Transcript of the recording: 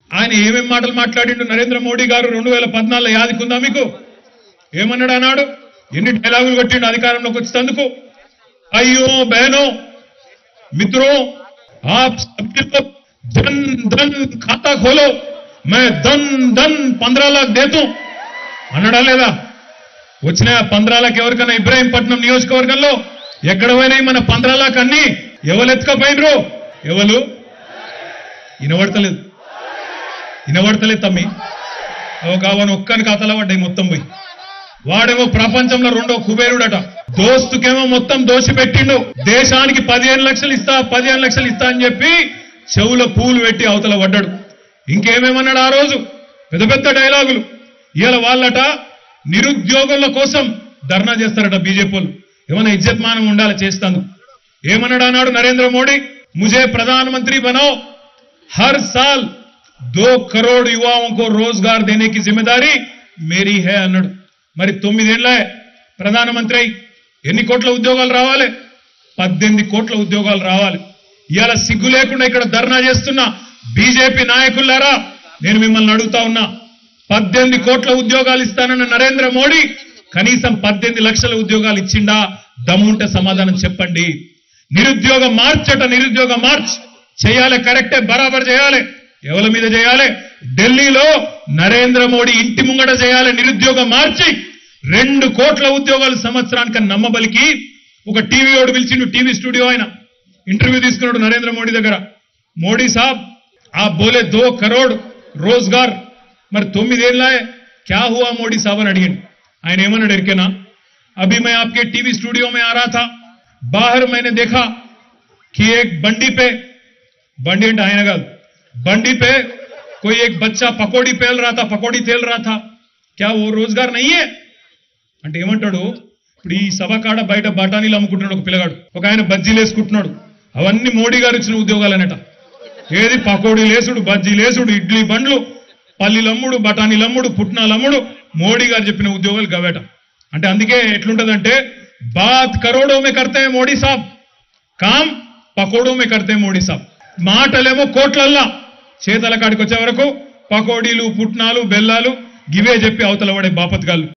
ఆయన ఏమేం మాటలు మాట్లాడిండు నరేంద్ర మోడీ గారు రెండు వేల పద్నాలుగులో యాదికుందా మీకు ఏమన్నాడు అన్నాడు ఎన్ని డైలాగులు కొట్టిండు అధికారంలోకి వచ్చేందుకు అయ్యో బహనో मित्रों आप सबके लोग धन धन खाता खोलो मैं धन धन पंद्रह लाख दे दूं అన్నాడా లేదా వచ్చిన పంద్రా లాక్ ఎవరికైనా ఇబ్రాహీంపట్నం నియోజకవర్గంలో ఎక్కడ పోయినాయి మన పంద్రా లాక్ అన్ని ఎవరు ఎత్తుకపోయినరు ఎవరు వినబడతలేదు వినబడతలేదు తమ్మి ఒక అవన్ ఒక్కని ఖాతాలో పడ్డాయి మొత్తం పోయి వాడేమో ప్రపంచంలో రెండో కుబేరుడట దోస్తుకేమో మొత్తం దోషి పెట్టిండు దేశానికి పదిహేను లక్షలు ఇస్తా పదిహేను లక్షలు ఇస్తా అని చెప్పి చెవుల పూలు పెట్టి అవతల పడ్డాడు ఇంకేమేమన్నాడు ఆ రోజు పెద్ద పెద్ద డైలాగులు ఇవాళ వాళ్ళట నిరుద్యోగుల కోసం ధర్నా చేస్తారట బీజేపీ వాళ్ళు ఏమైనా ఇజ్జత్ మానం ఉండాలి చేస్తాను ఏమన్నాడు అన్నాడు నరేంద్ర మోడీ ముజే ప్రధానమంత్రి बनाओ हर साल दो करोड़ युवाओं को रोजगार देने की जिम्मेदारी मेरी है అన్నాడు మరి తొమ్మిదేళ్ల ప్రధానమంత్రి అయి ఎన్ని కోట్ల ఉద్యోగాలు రావాలి పద్దెనిమిది కోట్ల ఉద్యోగాలు రావాలి ఇవాళ సిగ్గు లేకుండా ఇక్కడ ధర్నా చేస్తున్న బీజేపీ నాయకులారా నేను మిమ్మల్ని అడుగుతా ఉన్నా పద్దెనిమిది కోట్ల ఉద్యోగాలు ఇస్తానన్న నరేంద్ర మోడీ కనీసం పద్దెనిమిది లక్షల ఉద్యోగాలు ఇచ్చిండా దమ్ముంటే సమాధానం చెప్పండి నిరుద్యోగ మార్చట నిరుద్యోగ మార్చ్ చేయాలి కరెక్టే బరాబర్ చేయాలి ఎవరి మీద చేయాలి ఢిల్లీలో నరేంద్ర మోడీ ఇంటి ముంగట చేయాలి నిరుద్యోగ మార్చి రెండు కోట్ల ఉద్యోగాలు సంవత్సరానికి నమ్మబలికి ఒక టీవీ ఓడు పిలిచిండు టీవీ స్టూడియో ఆయన ఇంటర్వ్యూ తీసుకున్నాడు నరేంద్ర మోడీ దగ్గర మోడీ సాబ్ ఆ బోలే దో కరోడ్ రోజ్గార్ మరి తొమ్మిదేళ్ళ క్యా హువా మోడీ సాబ్ అని అడిగిండు ఆయన ఏమన్నాడు ఎరికేనా अभी मैं आपके टीवी स्टूडियो में आ रहा था बाहर मैंने देखा कि एक बंडी पे बंडी అంటే ఆయన కాదు बंडी पे कोई एक बच्चा पकौड़ी पेल रहा था पकौड़ी तेल रहा था क्या वो रोजगार नहीं है అంటే ఏమంటాడు ఇప్పుడు ఈ సభ కాడ బయట బఠానీలు అమ్ముకుంటున్నాడు ఒక పిల్లగాడు ఒక ఆయన బజ్జీలు వేసుకుంటున్నాడు అవన్నీ మోడీ గారు ఇచ్చిన ఉద్యోగాలనట ఏది పకోడీ లేసుడు బజ్జీ లేసుడు ఇడ్లీ బండ్లు పల్లీలమ్ముడు బఠానీలమ్ముడు పుట్నాలమ్ముడు మోడీ గారు చెప్పిన ఉద్యోగాలు గవేట అంటే అందుకే ఎట్లుంటదంటే బాత్ కరోడో మే కర్తే హై మోడీ సాబ్ కామ్ పకోడో మే కర్తే హై మోడీ సాబ్ మాటలేమో కోట్లల్లా చేతల కాడికి వచ్చే వరకు పకోడీలు పుట్నాలు బెల్లాలు గివే చెప్పి అవతల పడే బాపత్గాళ్ళు